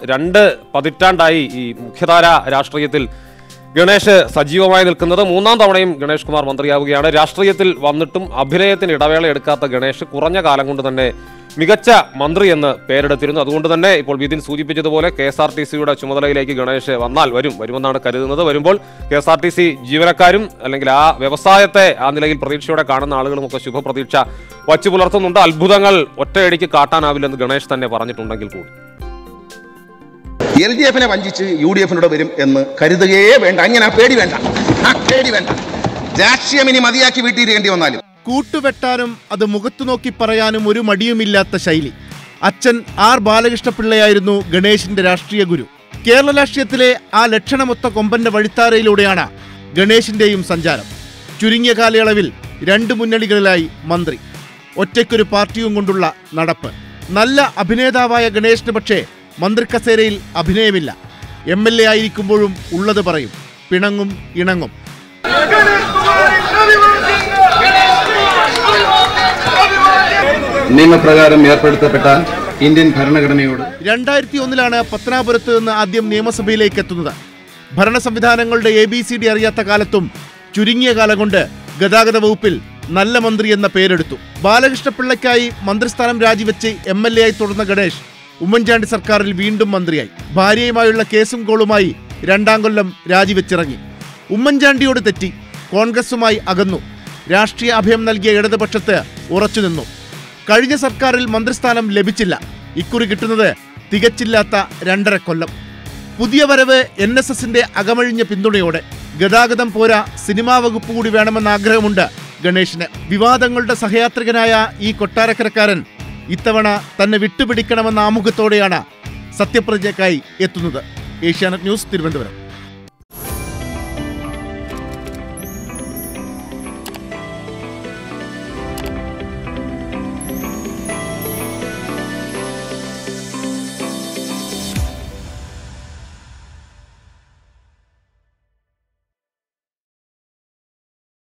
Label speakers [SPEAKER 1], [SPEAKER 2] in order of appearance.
[SPEAKER 1] രണ്ട് പതിറ്റാണ്ടായി ഈ മുഖ്യധാര രാഷ്ട്രീയത്തിൽ ഗണേഷ് സജീവമായി നിൽക്കുന്നത് മൂന്നാം തവണയും ഗണേഷ് കുമാർ മന്ത്രിയാവുകയാണ് രാഷ്ട്രീയത്തിൽ വന്നിട്ടും അഭിനയത്തിന് ഇടവേള എടുക്കാത്ത ഗണേഷ് കുറഞ്ഞ കാലം കൊണ്ട് തന്നെ മികച്ച മന്ത്രി എന്ന് പേരെടുത്തിരുന്നു അതുകൊണ്ട് തന്നെ ഇപ്പോൾ വിധിൻ സൂചിപ്പിച്ചതുപോലെ കെ എസ് ആർ ടി സിയുടെ ചുമതലയിലേക്ക് ഗണേഷ് വന്നാൽ വരും വരുമെന്നാണ് കരുതുന്നത് വരുമ്പോൾ K S R T C ജീവനക്കാരും അല്ലെങ്കിൽ ആ വ്യവസായത്തെ ആ നിലയിൽ പ്രതീക്ഷയോടെ കാണുന്ന ആളുകളും ഒക്കെ ശുഭപ്രതീക്ഷ വച്ചു പുലർത്തുന്നുണ്ട് അത്ഭുതങ്ങൾ ഒറ്റയടിക്ക് കാട്ടാനാവില്ലെന്ന് ഗണേഷ് തന്നെ പറഞ്ഞിട്ടുണ്ടെങ്കിൽ കൂടി
[SPEAKER 2] എൽ ഡി എഫിനെ വഞ്ചിച്ച് യു ഡി എഫിനോട് വരും എന്ന് കരുതുകയേ വേണ്ട അങ്ങനെ ആ പേടി വേണ്ട ആ പേടി വേണ്ട രാഷ്ട്രീയം ഇനി മതിയാക്കി വീട്ടിയിരിക്കേണ്ടി വന്നാലും
[SPEAKER 3] കൂട്ടുവെട്ടാനും അത് മുഖത്തു നോക്കി പറയാനും ഒരു മടിയുമില്ലാത്ത ശൈലി അച്ഛൻ ആർ ബാലകൃഷ്ണപിള്ളയായിരുന്നു ഗണേശിന്റെ രാഷ്ട്രീയ ഗുരു കേരള രാഷ്ട്രീയത്തിലെ ആ ലക്ഷണമൊത്ത കൊമ്പന്റെ വഴിത്താരയിലൂടെയാണ് ഗണേശിന്റെയും സഞ്ചാരം ചുരുങ്ങിയ കാലയളവിൽ രണ്ട് മുന്നണികളിലായി മന്ത്രി ഒറ്റയ്ക്കൊരു പാർട്ടിയും കൊണ്ടുള്ള നടപ്പ് നല്ല അഭിനേതാവായ ഗണേശിന് പക്ഷേ മന്ത്രി കസേരയിൽ അഭിനയമില്ല എം എൽ എ ആയിരിക്കുമ്പോഴും ഉള്ളത് പറയും പിണങ്ങും ഇണങ്ങും
[SPEAKER 4] നിയമപ്രകാരം ഏർപ്പെടുത്തപ്പെട്ട ഇന്ത്യൻ ഭരണഘടനയോട്
[SPEAKER 3] രണ്ടായിരത്തി ഒന്നിലാണ് പത്തനാപുരത്ത് നിന്ന് ആദ്യം നിയമസഭയിലേക്ക് എത്തുന്നത് ഭരണ സംവിധാനങ്ങളുടെ എ ബി സി ഡി അറിയാത്ത കാലത്തും ചുരുങ്ങിയ കാലം കൊണ്ട് ഗതാഗത വകുപ്പിൽ നല്ല മന്ത്രി എന്ന പേരെടുത്തു ബാലകൃഷ്ണപിള്ളയ്ക്കായി മന്ത്രിസ്ഥാനം രാജിവെച്ച് എം എൽ എ ആയി തുടർന്ന ഗണേഷ് ഉമ്മൻചാണ്ടി സർക്കാരിൽ വീണ്ടും മന്ത്രിയായി ഭാര്യയുമായുള്ള കേസും കോളുമായി രണ്ടാം കൊല്ലം രാജിവെച്ചിറങ്ങി ഉമ്മൻചാണ്ടിയോട് തെറ്റി കോൺഗ്രസുമായി അകന്നു രാഷ്ട്രീയ അഭയം നൽകിയ ഇടതുപക്ഷത്ത് ഉറച്ചുനിന്നു കഴിഞ്ഞ സർക്കാരിൽ മന്ത്രിസ്ഥാനം ലഭിച്ചില്ല ഇക്കുറി കിട്ടുന്നത് തികച്ചില്ലാത്ത രണ്ടര കൊല്ലം പുതിയ വരവ് എൻ എസ് എസിന്റെ അകമഴിഞ്ഞ പിന്തുണയോടെ ഗതാഗതം പോരാ സിനിമാ വകുപ്പ് കൂടി വേണമെന്ന ആഗ്രഹമുണ്ട് ഗണേഷിന് വിവാദങ്ങളുടെ സഹയാത്രികനായ ഈ കൊട്ടാരക്കരക്കാരൻ ഇത്തവണ തന്നെ വിട്ടുപിടിക്കണമെന്ന ആമുഖത്തോടെയാണ് സത്യപ്രതിജ്ഞയ്ക്കായി എത്തുന്നത് ഏഷ്യാനെറ്റ് ന്യൂസ് തിരുവനന്തപുരം